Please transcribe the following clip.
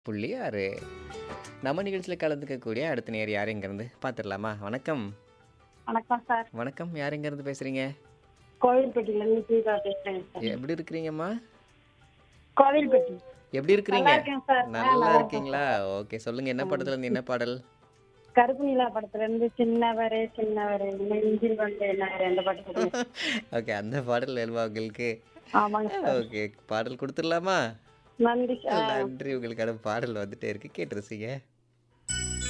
புள்ளி ஆறு நம்ம நிகழ்ச்சியில் கலந்துக்கக்கூடிய அடுத்த நேர் யார் இங்கேருந்து பார்த்துடலாமா வணக்கம் வணக்கம் சார் வணக்கம் யார் இங்கேருந்து பேசுகிறீங்க கோவில்பட்டியிலேருந்து தீபா பேசுறேங்க சார் எப்படி இருக்கிறீங்கம்மா கோவில்பட்டி எப்படி இருக்கிறீங்க நல்லா இருக்கேன் சார் ஆ, நல்லா நல்லா இருக்கீங்களா ஓகே சொல்லுங்க என்ன படத்துல இருந்து என்ன பாடல் கருப்பு நிலா படத்துல இருந்து சின்னவரே சின்னவரே நெஞ்சில் வந்து என்ன அந்த பாட்டு கொடுங்க. ஓகே அந்த பாடல் வேணுமா உங்களுக்கு ஆமாங்க சார் ஓகே பாடல் கொடுத்துடலாமா நன்றி சார் நன்றி உங்களுக்கான பாடல் வந்துட்டே இருக்கு கேட்டு ரசிங்க